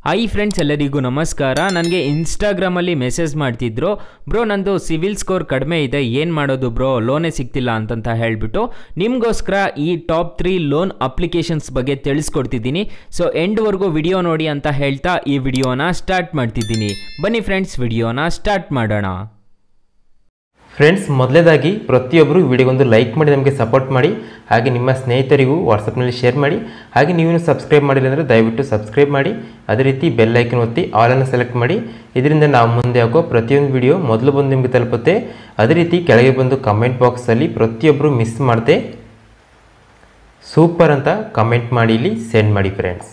hi friends ಎಲ್ಲರಿಗೂ ನಮಸ್ಕಾರ ನನಗೆ ಇನ್ಸ್ಟಾಗ್ರಾಮಲ್ಲಿ ಮೆಸೇಜ್ ಮಾಡ್ತಿದ್ರು ಬ್ರೋ ನಂದು ಸಿವಿಲ್ ಸ್ಕೋರ್ ಕಡಿಮೆ ಇದೆ ಏನು ಮಾಡೋದು ಬ್ರೋ ಲೋನೇ ಸಿಗ್ತಿಲ್ಲ ಅಂತಂತ ಹೇಳಿಬಿಟ್ಟು ನಿಮಗೋಸ್ಕರ ಈ ಟಾಪ್ ತ್ರೀ ಲೋನ್ ಅಪ್ಲಿಕೇಶನ್ಸ್ ಬಗ್ಗೆ ತಿಳಿಸ್ಕೊಡ್ತಿದ್ದೀನಿ ಸೊ ಎಂಡ್ವರೆಗೂ ವಿಡಿಯೋ ನೋಡಿ ಅಂತ ಹೇಳ್ತಾ ಈ ವಿಡಿಯೋನ ಸ್ಟಾರ್ಟ್ ಮಾಡ್ತಿದ್ದೀನಿ ಬನ್ನಿ ಫ್ರೆಂಡ್ಸ್ ವಿಡಿಯೋನ ಸ್ಟಾರ್ಟ್ ಮಾಡೋಣ ಫ್ರೆಂಡ್ಸ್ ಮೊದಲೇದಾಗಿ ಪ್ರತಿಯೊಬ್ಬರು ವಿಡಿಯೋಗೊಂದು ಲೈಕ್ ಮಾಡಿ ನಮಗೆ ಸಪೋರ್ಟ್ ಮಾಡಿ ಹಾಗೆ ನಿಮ್ಮ ಸ್ನೇಹಿತರಿಗೂ ವಾಟ್ಸಪ್ನಲ್ಲಿ ಶೇರ್ ಮಾಡಿ ಹಾಗೆ ನೀವು ಸಬ್ಸ್ಕ್ರೈಬ್ ಮಾಡಿಲ್ಲ ಅಂದರೆ ದಯವಿಟ್ಟು ಸಬ್ಸ್ಕ್ರೈಬ್ ಮಾಡಿ ಅದೇ ರೀತಿ ಬೆಲ್ ಐಕನ್ ಒತ್ತಿ ಆಲನ್ನು ಸೆಲೆಕ್ಟ್ ಮಾಡಿ ಇದರಿಂದ ನಾವು ಮುಂದೆ ಹಾಕೋ ಪ್ರತಿಯೊಂದು ವಿಡಿಯೋ ಮೊದಲು ಬಂದು ನಿಮಗೆ ತಲುಪುತ್ತೆ ಅದೇ ರೀತಿ ಕೆಳಗೆ ಬಂದು ಕಮೆಂಟ್ ಬಾಕ್ಸಲ್ಲಿ ಪ್ರತಿಯೊಬ್ಬರು ಮಿಸ್ ಮಾಡದೆ ಸೂಪರ್ ಅಂತ ಕಮೆಂಟ್ ಮಾಡಿ ಇಲ್ಲಿ ಸೆಂಡ್ ಮಾಡಿ ಫ್ರೆಂಡ್ಸ್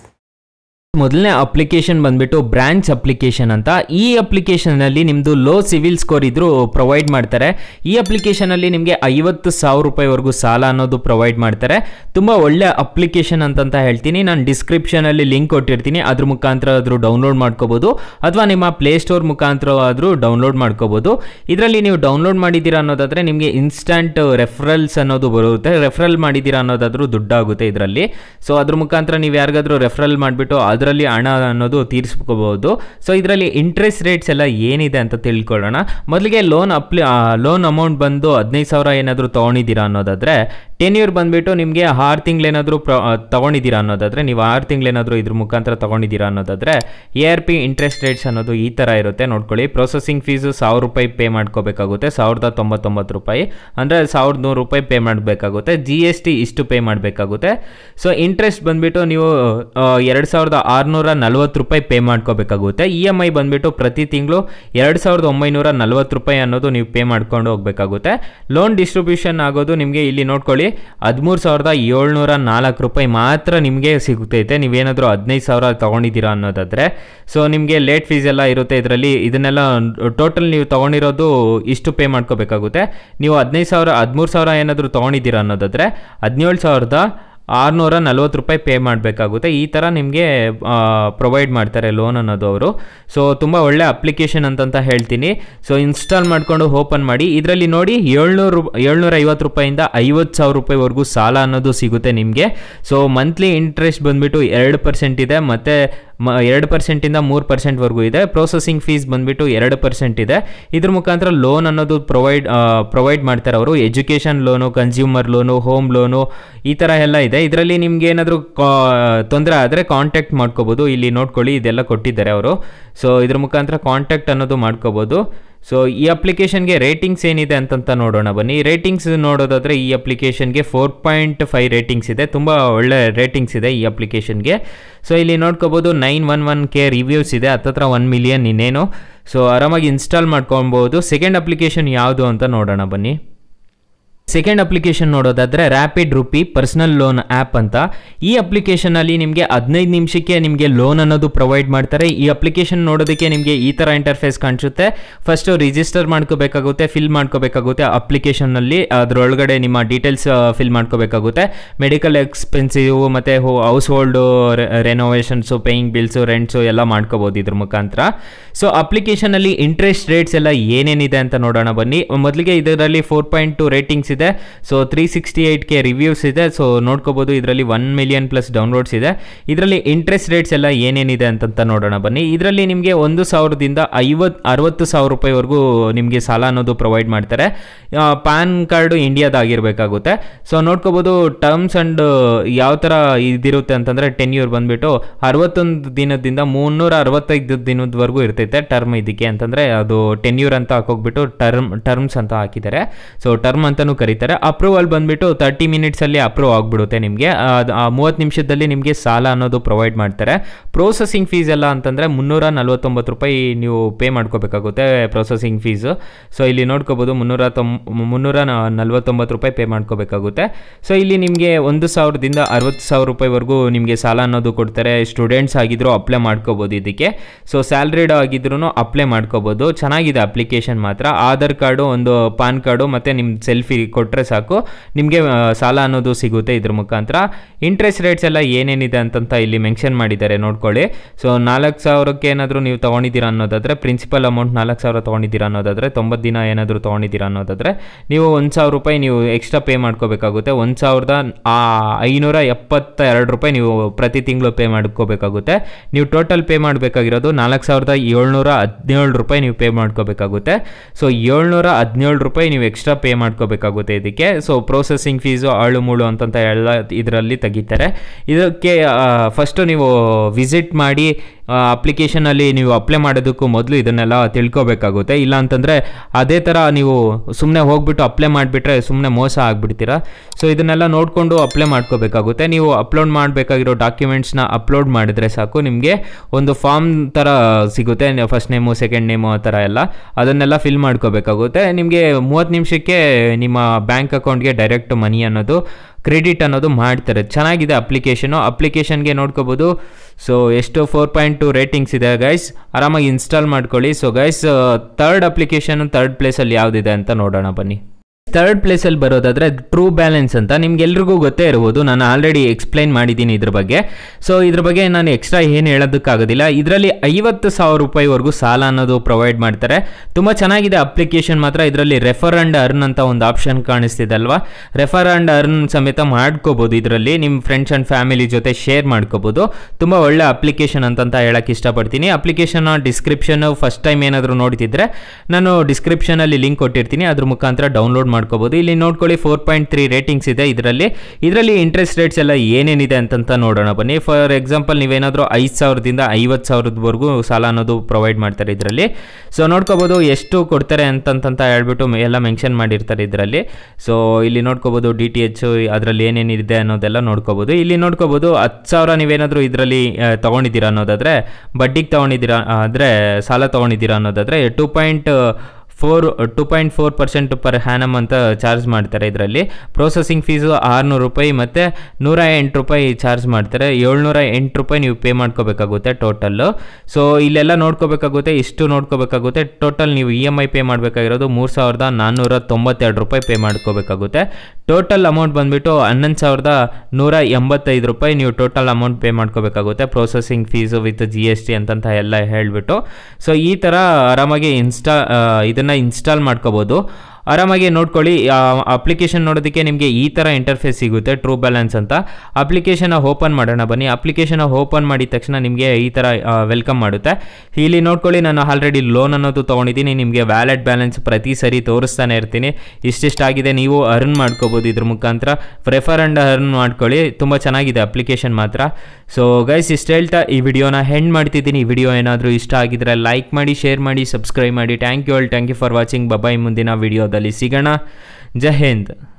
ಮೊದಲನೇ ಅಪ್ಲಿಕೇಶನ್ ಬಂದ್ಬಿಟ್ಟು ಬ್ರಾಂಚ್ ಅಪ್ಲಿಕೇಶನ್ ಅಂತ ಈ ಅಪ್ಲಿಕೇಶನಲ್ಲಿ ನಿಮ್ಮದು ಲೋ ಸಿವಿಲ್ ಸ್ಕೋರ್ ಇದ್ರೂ ಪ್ರೊವೈಡ್ ಮಾಡ್ತಾರೆ ಈ ಅಪ್ಲಿಕೇಶನಲ್ಲಿ ನಿಮಗೆ ಐವತ್ತು ಸಾವಿರ ರೂಪಾಯಿವರೆಗೂ ಸಾಲ ಅನ್ನೋದು ಪ್ರೊವೈಡ್ ಮಾಡ್ತಾರೆ ತುಂಬ ಒಳ್ಳೆ ಅಪ್ಲಿಕೇಶನ್ ಅಂತಂತ ಹೇಳ್ತೀನಿ ನಾನು ಡಿಸ್ಕ್ರಿಪ್ಷನಲ್ಲಿ ಲಿಂಕ್ ಕೊಟ್ಟಿರ್ತೀನಿ ಅದ್ರ ಮುಖಾಂತರ ಆದರೂ ಡೌನ್ಲೋಡ್ ಮಾಡ್ಕೋಬೋದು ಅಥವಾ ನಿಮ್ಮ ಪ್ಲೇಸ್ಟೋರ್ ಮುಖಾಂತರ ಆದರೂ ಡೌನ್ಲೋಡ್ ಮಾಡ್ಕೋಬೋದು ಇದರಲ್ಲಿ ನೀವು ಡೌನ್ಲೋಡ್ ಮಾಡಿದ್ದೀರಾ ಅನ್ನೋದಾದರೆ ನಿಮಗೆ ಇನ್ಸ್ಟಂಟ್ ರೆಫರಲ್ಸ್ ಅನ್ನೋದು ಬರುತ್ತೆ ರೆಫರಲ್ ಮಾಡಿದ್ದೀರಾ ಅನ್ನೋದಾದರೂ ದುಡ್ಡಾಗುತ್ತೆ ಇದರಲ್ಲಿ ಸೊ ಅದ್ರ ಮುಖಾಂತರ ನೀವು ಯಾರಿಗಾದ್ರೂ ರೆಫರಲ್ ಮಾಡಿಬಿಟ್ಟು ಅದರಲ್ಲಿ ಹಣ ಅನ್ನೋದು ತೀರಿಸ್ಕೋಬಹುದು ಸೊ ಇದರಲ್ಲಿ ಇಂಟ್ರೆಸ್ಟ್ ರೇಟ್ಸ್ ಎಲ್ಲ ಏನಿದೆ ಅಂತ ತಿಳ್ಕೊಳ್ಳೋಣ ಮೊದಲಿಗೆ ಲೋನ್ ಅಪ್ಲಿ ಲೋನ್ ಅಮೌಂಟ್ ಬಂದು ಹದಿನೈದು ಸಾವಿರ ಏನಾದರೂ ತೊಗೊಂಡಿದ್ದೀರಾ ಅನ್ನೋದಾದರೆ ಟೆನ್ ಇಯರ್ ಬಂದುಬಿಟ್ಟು ನಿಮಗೆ ಆರು ತಿಂಗಳೇನಾದರೂ ಪ್ರ ತೊಗೊಂಡಿದ್ದೀರಾ ಅನ್ನೋದಾದರೆ ನೀವು ಆರು ತಿಂಗಳೇನಾದರೂ ಇದ್ರ ಮುಖಾಂತರ ತೊಗೊಂಡಿದ್ದೀರಾ ಅನ್ನೋದಾದರೆ A R P interest rates ಅನ್ನೋದು ಈ ಥರ ಇರುತ್ತೆ ನೋಡ್ಕೊಳ್ಳಿ ಪ್ರೊಸೆಸಿಂಗ್ ಫೀಸು ಸಾವಿರ ರೂಪಾಯಿ ಪೇ ಮಾಡ್ಕೋಬೇಕಾಗುತ್ತೆ ಸಾವಿರದ ತೊಂಬತ್ತೊಂಬತ್ತು ರೂಪಾಯಿ ಅಂದರೆ ಸಾವಿರದ ನೂರು ರೂಪಾಯಿ ಪೇ ಮಾಡಬೇಕಾಗುತ್ತೆ ಜಿ ಎಸ್ ಟಿ ಇಷ್ಟು ಪೇ ಮಾಡಬೇಕಾಗುತ್ತೆ ಸೊ ಇಂಟ್ರೆಸ್ಟ್ ಬಂದುಬಿಟ್ಟು ನೀವು ಎರಡು ಸಾವಿರದ ಆರುನೂರ ನಲ್ವತ್ತು ರೂಪಾಯಿ ಪೇ ಮಾಡ್ಕೋಬೇಕಾಗುತ್ತೆ ಇ ಎಮ್ ಐ ಬಂದುಬಿಟ್ಟು ಪ್ರತಿ ತಿಂಗಳು ಎರಡು ಸಾವಿರದ ಒಂಬೈನೂರ ನಲ್ವತ್ತು ರೂಪಾಯಿ ಅನ್ನೋದು ನೀವು ಪೇ ಮಾಡ್ಕೊಂಡು ಹೋಗಬೇಕಾಗುತ್ತೆ ಲೋನ್ ಡಿಸ್ಟ್ರಿಬ್ಯೂಷನ್ ಆಗೋದು ನಿಮಗೆ ಇಲ್ಲಿ ನೋಡ್ಕೊಳ್ಳಿ ಹದಿಮೂರು ಸಾವಿರದ ಏಳ್ನೂರ ನಾಲ್ಕು ರೂಪಾಯಿ ಮಾತ್ರ ನಿಮಗೆ ಸಿಗುತ್ತೈತೆ ನೀವೇನಾದರೂ ಹದಿನೈದು ಸಾವಿರ ತೊಗೊಂಡಿದ್ದೀರಾ ಅನ್ನೋದಾದರೆ ಸೊ ನಿಮಗೆ ಲೇಟ್ ಫೀಸ್ ಎಲ್ಲ ಇರುತ್ತೆ ಇದರಲ್ಲಿ ಇದನ್ನೆಲ್ಲ ಟೋಟಲ್ ನೀವು ತೊಗೊಂಡಿರೋದು ಇಷ್ಟು ಪೇ ಮಾಡ್ಕೋಬೇಕಾಗುತ್ತೆ ನೀವು ಹದಿನೈದು ಸಾವಿರ ಹದಿಮೂರು ಸಾವಿರ ಏನಾದರೂ ತೊಗೊಂಡಿದ್ದೀರಾ ಅನ್ನೋದಾದರೆ ಹದಿನೇಳು ಸಾವಿರದ ಆರುನೂರ ನಲ್ವತ್ತು ರೂಪಾಯಿ ಪೇ ಮಾಡಬೇಕಾಗುತ್ತೆ ಈ ಥರ ನಿಮಗೆ ಪ್ರೊವೈಡ್ ಮಾಡ್ತಾರೆ ಲೋನ್ ಅನ್ನೋದು ಅವರು ಸೊ ತುಂಬ ಒಳ್ಳೆ ಅಪ್ಲಿಕೇಶನ್ ಅಂತಂತ ಹೇಳ್ತೀನಿ ಸೊ ಇನ್ಸ್ಟಾಲ್ ಮಾಡಿಕೊಂಡು ಓಪನ್ ಮಾಡಿ ಇದರಲ್ಲಿ ನೋಡಿ ಏಳ್ನೂರು ಏಳ್ನೂರ ಐವತ್ತು ರೂಪಾಯಿಂದ ಐವತ್ತು ಸಾವಿರ ರೂಪಾಯಿವರೆಗೂ ಸಾಲ ಅನ್ನೋದು ಸಿಗುತ್ತೆ ನಿಮಗೆ ಸೊ ಮಂತ್ಲಿ ಇಂಟ್ರೆಸ್ಟ್ ಬಂದುಬಿಟ್ಟು ಎರಡು ಪರ್ಸೆಂಟ್ ಇದೆ ಮತ್ತು ಮ ಎರಡು ಪರ್ಸೆಂಟಿಂದ ಮೂರು ಪರ್ಸೆಂಟ್ವರೆಗೂ ಇದೆ ಪ್ರೊಸೆಸಿಂಗ್ ಫೀಸ್ ಬಂದುಬಿಟ್ಟು ಎರಡು ಪರ್ಸೆಂಟ್ ಇದೆ ಇದ್ರ ಮುಖಾಂತರ ಲೋನ್ ಅನ್ನೋದು ಪ್ರೊವೈಡ್ ಪ್ರೊವೈಡ್ ಮಾಡ್ತಾರೆ ಅವರು education loan consumer loan home loan ಈ ಥರ ಎಲ್ಲ ಇದೆ ಇದರಲ್ಲಿ ನಿಮ್ಗೆ ಏನಾದರೂ ಕಾ ತೊಂದರೆ ಆದರೆ ಕಾಂಟ್ಯಾಕ್ಟ್ ಮಾಡ್ಕೋಬೋದು ಇಲ್ಲಿ ನೋಡ್ಕೊಳ್ಳಿ ಇದೆಲ್ಲ ಕೊಟ್ಟಿದ್ದಾರೆ ಅವರು ಸೊ ಇದ್ರ ಮುಖಾಂತರ ಕಾಂಟ್ಯಾಕ್ಟ್ ಅನ್ನೋದು ಮಾಡ್ಕೋಬೋದು ಸೊ ಈ ಅಪ್ಲಿಕೇಶನ್ಗೆ ರೇಟಿಂಗ್ಸ್ ಏನಿದೆ ಅಂತಂತ ನೋಡೋಣ ಬನ್ನಿ ರೇಟಿಂಗ್ಸ್ ನೋಡೋದಾದರೆ ಈ ಅಪ್ಲಿಕೇಶನ್ಗೆ ಫೋರ್ ಪಾಯಿಂಟ್ ಫೈವ್ ರೇಟಿಂಗ್ಸ್ ಇದೆ ತುಂಬ ಒಳ್ಳೆ ರೇಟಿಂಗ್ಸ್ ಇದೆ ಈ ಅಪ್ಲಿಕೇಶನ್ಗೆ ಸೊ ಇಲ್ಲಿ ನೋಡ್ಕೋಬೋದು nine one one K reviews ಇದೆ ಹತ್ತತ್ರ ಒನ್ ಮಿಲಿಯನ್ ಇನ್ನೇನು ಸೊ ಆರಾಮಾಗಿ ಇನ್ಸ್ಟಾಲ್ ಮಾಡ್ಕೊಬೋದು ಸೆಕೆಂಡ್ ಅಪ್ಲಿಕೇಶನ್ ಯಾವುದು ಅಂತ ನೋಡೋಣ ಬನ್ನಿ ಸೆಕೆಂಡ್ ಅಪ್ಲಿಕೇಶನ್ ನೋಡೋದಾದರೆ rapid rupee personal loan app ಅಂತ ಈ ಅಪ್ಲಿಕೇಶನಲ್ಲಿ ನಿಮಗೆ ಹದಿನೈದು ನಿಮಿಷಕ್ಕೆ ನಿಮಗೆ ಲೋನ್ ಅನ್ನೋದು ಪ್ರೊವೈಡ್ ಮಾಡ್ತಾರೆ ಈ ಅಪ್ಲಿಕೇಶನ್ ನೋಡೋದಕ್ಕೆ ನಿಮಗೆ ಈ ಥರ ಇಂಟರ್ಫೇಸ್ ಕಾಣಿಸುತ್ತೆ ಫಸ್ಟು ರಿಜಿಸ್ಟರ್ ಮಾಡ್ಕೋಬೇಕಾಗುತ್ತೆ ಫಿಲ್ ಮಾಡ್ಕೋಬೇಕಾಗುತ್ತೆ ಅಪ್ಲಿಕೇಶನ್ನಲ್ಲಿ ಅದರೊಳಗಡೆ ನಿಮ್ಮ ಡೀಟೇಲ್ಸ್ ಫಿಲ್ ಮಾಡ್ಕೋಬೇಕಾಗುತ್ತೆ ಮೆಡಿಕಲ್ ಎಕ್ಸ್ಪೆನ್ಸಿವ್ ಮತ್ತು household renovations paying bills rents ಎಲ್ಲ ಮಾಡ್ಕೋಬೋದು ಇದ್ರ ಮುಖಾಂತರ ಸೊ ಅಪ್ಲಿಕೇಶನಲ್ಲಿ ಇಂಟ್ರೆಸ್ಟ್ ರೇಟ್ಸ್ ಎಲ್ಲ ಏನೇನಿದೆ ಅಂತ ನೋಡೋಣ ಬನ್ನಿ ಮೊದಲಿಗೆ ಇದರಲ್ಲಿ ಫೋರ್ ಪಾಯಿಂಟ್ ಟು ರೇಟಿಂಗ್ಸ್ ಇದೆ so three sixty eight K reviews ಇದೆ ಸೊ ನೋಡ್ಕೋಬೋದು ಇದರಲ್ಲಿ ಒನ್ ಮಿಲಿಯನ್ ಪ್ಲಸ್ ಡೌನ್ಲೋಡ್ಸ್ ಇದೆ ಇದರಲ್ಲಿ ಇಂಟ್ರೆಸ್ಟ್ ರೇಟ್ಸ್ ಎಲ್ಲ ಏನೇನಿದೆ ಅಂತಂತ ನೋಡೋಣ ಬನ್ನಿ ಇದರಲ್ಲಿ ನಿಮಗೆ ಒಂದು ಸಾವಿರದಿಂದ ಐವತ್ತು ಅರವತ್ತು ಸಾವಿರ ರೂಪಾಯಿವರೆಗೂ ನಿಮಗೆ ಸಾಲ ಅನ್ನೋದು ಪ್ರೊವೈಡ್ ಮಾಡ್ತಾರೆ ಪ್ಯಾನ್ ಕಾರ್ಡು ಇಂಡಿಯಾದಾಗಿರಬೇಕಾಗುತ್ತೆ ಸೊ ನೋಡ್ಕೋಬೋದು ಟರ್ಮ್ಸ್ ಆ್ಯಂಡ್ ಯಾವ ಥರ ಇದಿರುತ್ತೆ ಅಂತಂದರೆ ಟೆನ್ ಇಯರ್ ಬಂದುಬಿಟ್ಟು ಅರವತ್ತೊಂದು ದಿನದಿಂದ ಮುನ್ನೂರ ಅರವತ್ತೈದು ದಿನದವರೆಗೂ ಇರ್ತೈತೆ ಟರ್ಮ್ ಇದಕ್ಕೆ ಅಂತಂದರೆ ಅದು ಟೆನ್ ಇಯರ್ ಅಂತ ಹಾಕೋಗ್ಬಿಟ್ಟು ಟರ್ಮ್ ಟರ್ಮ್ಸ್ ಅಂತ ಹಾಕಿದ್ದಾರೆ ಸೊ ಟರ್ಮ್ ಅಂತಲೂ ಕರೀತಾರೆ ಅಪ್ರೂವಲ್ ಬಂದುಬಿಟ್ಟು ತರ್ಟಿ ಮಿನಿಟ್ಸಲ್ಲಿ ಅಪ್ರೂವ್ ಆಗಿಬಿಡುತ್ತೆ ನಿಮಗೆ ಮೂವತ್ತು ನಿಮಿಷದಲ್ಲಿ ನಿಮಗೆ ಸಾಲ ಅನ್ನೋದು ಪ್ರೊವೈಡ್ ಮಾಡ್ತಾರೆ ಪ್ರೋಸೆಸಿಂಗ್ ಫೀಸ್ ಎಲ್ಲ ಅಂತಂದರೆ ಮುನ್ನೂರ ನಲ್ವತ್ತೊಂಬತ್ತು ರೂಪಾಯಿ ನೀವು ಪೇ ಮಾಡ್ಕೋಬೇಕಾಗುತ್ತೆ ಪ್ರೊಸೆಸಿಂಗ್ ಫೀಸು ಸೊ ಇಲ್ಲಿ ನೋಡ್ಕೋಬೋದು ಮುನ್ನೂರ ತೊಂಬ ಮುನ್ನೂರ ನಲ್ವತ್ತೊಂಬತ್ತು ರೂಪಾಯಿ ಪೇ ಮಾಡ್ಕೋಬೇಕಾಗುತ್ತೆ ಸೊ ಇಲ್ಲಿ ನಿಮಗೆ ಒಂದು ಸಾವಿರದಿಂದ ಅರವತ್ತು ಸಾವಿರ ರೂಪಾಯಿವರೆಗೂ ನಿಮಗೆ ಸಾಲ ಅನ್ನೋದು ಕೊಡ್ತಾರೆ ಸ್ಟೂಡೆಂಟ್ಸ್ ಆಗಿದ್ರು ಅಪ್ಲೈ ಮಾಡ್ಕೋಬೋದು ಇದಕ್ಕೆ ಸೊ ಸ್ಯಾಲ್ರಿಡ್ ಆಗಿದ್ರು ಅಪ್ಲೈ ಮಾಡ್ಕೋಬೋದು ಚೆನ್ನಾಗಿದೆ ಅಪ್ಲಿಕೇಶನ್ ಮಾತ್ರ ಆಧಾರ್ ಕಾರ್ಡು ಒಂದು ಪಾನ್ ಕಾರ್ಡು ಮತ್ತು ನಿಮ್ಮ ಸೆಲ್ಫಿ ಕೊಟ್ಟರೆ ಸಾಕು ನಿಮಗೆ ಸಾಲ ಅನ್ನೋದು ಸಿಗುತ್ತೆ ಇದ್ರ ಮುಖಾಂತರ ಇಂಟ್ರೆಸ್ಟ್ ರೇಟ್ಸ್ ಎಲ್ಲ ಏನೇನಿದೆ ಅಂತಂತ ಇಲ್ಲಿ ಮೆನ್ಷನ್ ಮಾಡಿದ್ದಾರೆ ನೋಡ್ಕೊಳ್ಳಿ ಸೊ ನಾಲ್ಕು ಸಾವಿರಕ್ಕೆ ಏನಾದರೂ ನೀವು ತೊಗೊಂಡಿದ್ದೀರಾ ಅನ್ನೋದಾದರೆ ಪ್ರಿನ್ಸಿಪಲ್ ಅಮೌಂಟ್ ನಾಲ್ಕು ಸಾವಿರ ತೊಗೊಂಡಿದ್ದೀರಾ ಅನ್ನೋದಾದರೆ ತೊಂಬತ್ತು ದಿನ ಏನಾದರೂ ತೊಗೊಂಡಿದ್ದೀರಾ ಅನ್ನೋದಾದರೆ ನೀವು ಒಂದು ಸಾವಿರ ರೂಪಾಯಿ ನೀವು ಎಕ್ಸ್ಟ್ರಾ ಪೇ ಮಾಡ್ಕೋಬೇಕಾಗುತ್ತೆ ಒಂದು ಸಾವಿರದ ಆ, ಐನೂರ ಎಪ್ಪತ್ತ ಎರಡು ರೂಪಾಯಿ ನೀವು ಪ್ರತಿ ತಿಂಗಳು ಪೇ ಮಾಡ್ಕೋಬೇಕಾಗುತ್ತೆ ನೀವು ಟೋಟಲ್ ಪೇ ಮಾಡಬೇಕಾಗಿರೋದು ನಾಲ್ಕು ಸಾವಿರದ ಏಳ್ನೂರ ಹದಿನೇಳು ರೂಪಾಯಿ ನೀವು ಪೇ ಮಾಡ್ಕೋಬೇಕಾಗುತ್ತೆ ಸೊ ಏಳ್ನೂರ ಹದಿನೇಳು ರೂಪಾಯಿ ನೀವು ಎಕ್ಸ್ಟ್ರಾ ಪೇ ಮಾಡ್ಕೋಬೇಕಾಗುತ್ತೆ ಇದಕ್ಕೆ ಸೊ ಪ್ರೊಸೆಸಿಂಗ್ ಫೀಸು ಆಳು ಮೂಳು ಅಂತಂತ ಎಲ್ಲ ಇದರಲ್ಲಿ ತೆಗಿತಾರೆ ಇದಕ್ಕೆ ಫಸ್ಟು ನೀವು ವಿಸಿಟ್ ಮಾಡಿ ಅಪ್ಲಿಕೇಶನಲ್ಲಿ ನೀವು ಅಪ್ಲೈ ಮಾಡೋದಕ್ಕೂ ಮೊದಲು ಇದನ್ನೆಲ್ಲ ತಿಳ್ಕೊಬೇಕಾಗುತ್ತೆ ಇಲ್ಲ ಅಂತಂದರೆ ಅದೇ ಥರ ನೀವು ಸುಮ್ಮನೆ ಹೋಗ್ಬಿಟ್ಟು ಅಪ್ಲೈ ಮಾಡಿಬಿಟ್ರೆ ಸುಮ್ಮನೆ ಮೋಸ ಆಗಿಬಿಡ್ತೀರಾ ಸೊ ಇದನ್ನೆಲ್ಲ ನೋಡಿಕೊಂಡು ಅಪ್ಲೈ ಮಾಡ್ಕೋಬೇಕಾಗುತ್ತೆ ನೀವು ಅಪ್ಲೋಡ್ ಮಾಡಬೇಕಾಗಿರೋ ಡಾಕ್ಯುಮೆಂಟ್ಸ್ನ ಅಪ್ಲೋಡ್ ಮಾಡಿದ್ರೆ ಸಾಕು ನಿಮಗೆ ಒಂದು ಫಾರ್ಮ್ ಥರ ಸಿಗುತ್ತೆ ಫಸ್ಟ್ ನೇಮು ಸೆಕೆಂಡ್ ನೇಮು ಆ ಥರ ಎಲ್ಲ ಅದನ್ನೆಲ್ಲ ಫಿಲ್ ಮಾಡ್ಕೋಬೇಕಾಗುತ್ತೆ ನಿಮಗೆ ಮೂವತ್ತು ನಿಮಿಷಕ್ಕೆ ನಿಮ್ಮ ಬ್ಯಾಂಕ್ ಅಕೌಂಟ್ಗೆ ಡೈರೆಕ್ಟ್ ಮನಿ ಅನ್ನೋದು ಕ್ರೆಡಿಟ್ ಅನ್ನೋದು ಮಾಡ್ತಾರೆ ಚೆನ್ನಾಗಿದೆ ಅಪ್ಲಿಕೇಶನು ಅಪ್ಲಿಕೇಶನ್ಗೆ ನೋಡ್ಕೋಬೋದು ಸೊ ಎಷ್ಟು ಫೋರ್ ಪಾಯಿಂಟ್ ಟು ರೇಟಿಂಗ್ಸ್ ಇದೆ ಗೈಸ್ ಆರಾಮಾಗಿ ಇನ್ಸ್ಟಾಲ್ ಮಾಡ್ಕೊಳ್ಳಿ so guys third application third ಪ್ಲೇಸಲ್ಲಿ ಯಾವುದಿದೆ ಅಂತ ನೋಡೋಣ ಬನ್ನಿ ಥರ್ಡ್ ಪ್ಲೇಸಲ್ಲಿ ಬರೋದಾದರೆ ಟ್ರೂ ಬ್ಯಾಲೆನ್ಸ್ ಅಂತ ನಿಮ್ಗೆಲ್ರಿಗೂ ಗೊತ್ತೇ ಇರ್ಬೋದು ನಾನು ಆಲ್ರೆಡಿ ಎಕ್ಸ್ಪ್ಲೈನ್ ಮಾಡಿದ್ದೀನಿ ಇದ್ರ ಬಗ್ಗೆ ಸೊ ಇದ್ರ ಬಗ್ಗೆ ನಾನು ಎಕ್ಸ್ಟ್ರಾ ಏನು ಹೇಳೋದಕ್ಕಾಗೋದಿಲ್ಲ ಇದರಲ್ಲಿ ಐವತ್ತು ಸಾವಿರ ರೂಪಾಯಿವರೆಗೂ ಸಾಲ ಅನ್ನೋದು ಪ್ರೊವೈಡ್ ಮಾಡ್ತಾರೆ ತುಂಬ ಚೆನ್ನಾಗಿದೆ ಅಪ್ಲಿಕೇಶನ್ ಮಾತ್ರ ಇದರಲ್ಲಿ ರೆಫರ್ ಆ್ಯಂಡ್ ಅರ್ನ್ ಅಂತ ಒಂದು ಆಪ್ಷನ್ ಕಾಣಿಸ್ತಿದೆ ಅಲ್ವಾ ರೆಫರ್ ಆ್ಯಂಡ್ ಅರ್ನ್ ಸಮೇತ ಮಾಡ್ಕೋಬೋದು ಇದರಲ್ಲಿ ನಿಮ್ಮ ಫ್ರೆಂಡ್ಸ್ ಆ್ಯಂಡ್ ಫ್ಯಾಮಿಲಿ ಜೊತೆ ಶೇರ್ ಮಾಡ್ಕೋಬೋದು ತುಂಬ ಒಳ್ಳೆ ಅಪ್ಲಿಕೇಶನ್ ಅಂತಂತ ಹೇಳಕ್ಕೆ ಇಷ್ಟಪಡ್ತೀನಿ ಅಪ್ಲಿಕೇಶನ್ ಡಿಸ್ಕ್ರಿಪ್ಷನ್ ಫಸ್ಟ್ ಟೈಮ್ ಏನಾದರೂ ನೋಡ್ತಿದ್ರೆ ನಾನು ಡಿಸ್ಕ್ರಿಪ್ಷನಲ್ಲಿ ಲಿಂಕ್ ಕೊಟ್ಟಿರ್ತೀನಿ ಅದ್ರ ಮುಖಾಂತರ ಡೌನ್ಲೋಡ್ ಮಾಡ್ಕೋಬೋದು ಇಲ್ಲಿ ನೋಡ್ಕೊಳ್ಳಿ ಫೋರ್ ಪಾಯಿಂಟ್ ತ್ರೀ ರೇಟಿಂಗ್ಸ್ ಇದೆ ಇದರಲ್ಲಿ ಇದರಲ್ಲಿ ಇಂಟ್ರೆಸ್ಟ್ ರೇಟ್ಸ್ ಎಲ್ಲ ಏನೇನಿದೆ ಅಂತಂತ ನೋಡೋಣ ಬನ್ನಿ ಫಾರ್ ಎಕ್ಸಾಂಪಲ್ ನೀವೇನಾದರೂ ಐದು ಸಾವಿರದಿಂದ ಐವತ್ತು ಸಾವಿರದವರೆಗೂ ಸಾಲ ಅನ್ನೋದು ಪ್ರೊವೈಡ್ ಮಾಡ್ತಾರೆ ಇದರಲ್ಲಿ ಸೊ ನೋಡ್ಕೋಬೋದು ಎಷ್ಟು ಕೊಡ್ತಾರೆ ಅಂತಂತ ಹೇಳ್ಬಿಟ್ಟು ಮೆ- ಎಲ್ಲ ಮೆನ್ಷನ್ ಮಾಡಿರ್ತಾರೆ ಇದರಲ್ಲಿ ಸೊ ಇಲ್ಲಿ ನೋಡ್ಕೋಬೋದು ಡಿ ಟಿ ಎಚ್ ಅದರಲ್ಲಿ ಏನೇನಿದೆ ಅನ್ನೋದೆಲ್ಲ ನೋಡ್ಕೋಬೋದು ಇಲ್ಲಿ ನೋಡ್ಕೋಬೋದು ಹತ್ತು ಸಾವಿರ ನೀವೇನಾದರೂ ಇದರಲ್ಲಿ ತೊಗೊಂಡಿದ್ದೀರಾ ಅನ್ನೋದಾದರೆ ಬಡ್ಡಿಗೆ ತೊಗೊಂಡಿದ್ದೀರಾ ಅಂದರೆ ಸಾಲ ತೊಗೊಂಡಿದ್ದೀರಾ ಅನ್ನೋದಾದರೆ two point four to point four percent per annum ಅಂತ ಚಾರ್ಜ್ ಮಾಡ್ತಾರೆ ಇದರಲ್ಲಿ ಪ್ರೊಸೆಸಿಂಗ್ ಫೀಸು ಆರುನೂರು ರೂಪಾಯಿ ಮತ್ತು ನೂರ ಎಂಟು ರೂಪಾಯಿ ಚಾರ್ಜ್ ಮಾಡ್ತಾರೆ ಏಳ್ನೂರ ಎಂಟು ರೂಪಾಯಿ ನೀವು ಪೇ ಮಾಡ್ಕೋಬೇಕಾಗುತ್ತೆ ಟೋಟಲ್ಲು ಸೊ ಇಲ್ಲೆಲ್ಲ ನೋಡ್ಕೋಬೇಕಾಗುತ್ತೆ ಇಷ್ಟು ನೋಡ್ಕೋಬೇಕಾಗುತ್ತೆ ಟೋಟಲ್ ನೀವು ಇ ಎಮ್ ಐ ಪೇ ಮಾಡಬೇಕಾಗಿರೋದು ಮೂರು ಸಾವಿರದ ನಾನ್ನೂರ ತೊಂಬತ್ತೆರಡು ರೂಪಾಯಿ ಪೇ ಮಾಡ್ಕೋಬೇಕಾಗುತ್ತೆ ಟೋಟಲ್ ಅಮೌಂಟ್ ಬಂದುಬಿಟ್ಟು ಹನ್ನೊಂದು ಸಾವಿರದ ನೂರ ಎಂಬತ್ತೈದು ರೂಪಾಯಿ ನೀವು ಟೋಟಲ್ ಅಮೌಂಟ್ ಪೇ ಮಾಡ್ಕೋಬೇಕಾಗುತ್ತೆ processing fees with G S T ಅಂತಂತ ಎಲ್ಲ ಹೇಳಿಬಿಟ್ಟು ಸೊ ಈ ಥರ ಆರಾಮಾಗಿ ಇನ್ಸ್ಟಾ ಇದನ್ನು ಇನ್ಸ್ಟಾಲ್ ಮಾಡ್ಕೋಬೋದು ಆರಾಮಾಗಿ ನೋಡ್ಕೊಳ್ಳಿ ಅಪ್ಲಿಕೇಶನ್ ನೋಡೋದಕ್ಕೆ ನಿಮಗೆ ಈ ಥರ ಇಂಟರ್ಫೇಸ್ ಸಿಗುತ್ತೆ ಟ್ರೂ ಬ್ಯಾಲೆನ್ಸ್ ಅಂತ ಅಪ್ಲಿಕೇಶನ್ ಓಪನ್ ಮಾಡೋಣ ಬನ್ನಿ ಅಪ್ಲಿಕೇಶನ್ ಓಪನ್ ಮಾಡಿದ ತಕ್ಷಣ ನಿಮಗೆ ಈ ಥರ ವೆಲ್ಕಮ್ ಮಾಡುತ್ತೆ ಇಲ್ಲಿ ನೋಡ್ಕೊಳ್ಳಿ ನಾನು ಆಲ್ರೆಡಿ ಲೋನ್ ಅನ್ನೋದು ತೊಗೊಂಡಿದ್ದೀನಿ ನಿಮಗೆ ವ್ಯಾಲೆಟ್ ಬ್ಯಾಲೆನ್ಸ್ ಪ್ರತಿ ಸರಿ ತೋರಿಸ್ತಾನೆ ಇರ್ತೀನಿ ಇಷ್ಟಿಷ್ಟಾಗಿದೆ ನೀವು ಅರ್ನ್ ಮಾಡ್ಕೋಬೋದು ಇದ್ರ ಮುಖಾಂತರ ಪ್ರೆಫರ್ ಆ್ಯಂಡ್ ಅರ್ನ್ ಮಾಡ್ಕೊಳ್ಳಿ ತುಂಬ ಚೆನ್ನಾಗಿದೆ ಅಪ್ಲಿಕೇಶನ್ ಮಾತ್ರ ಸೊ ಗೈಸ್ ಇಷ್ಟು ಹೇಳ್ತಾ ಈ ವಿಡಿಯೋನ ಹೆಂಡ್ ಮಾಡ್ತಿದ್ದೀನಿ ಈ ವಿಡಿಯೋ ಏನಾದರೂ ಇಷ್ಟ ಆಗಿದ್ರೆ ಲೈಕ್ ಮಾಡಿ ಶೇರ್ ಮಾಡಿ ಸಬ್ಸ್ಕ್ರೈಬ್ ಮಾಡಿ thank you all thank you for watching bye bye ಮುಂದಿನ ವಿಡಿಯೋದಲ್ಲಿ ಸಿಗೋಣ ಜೈ ಹಿಂದ್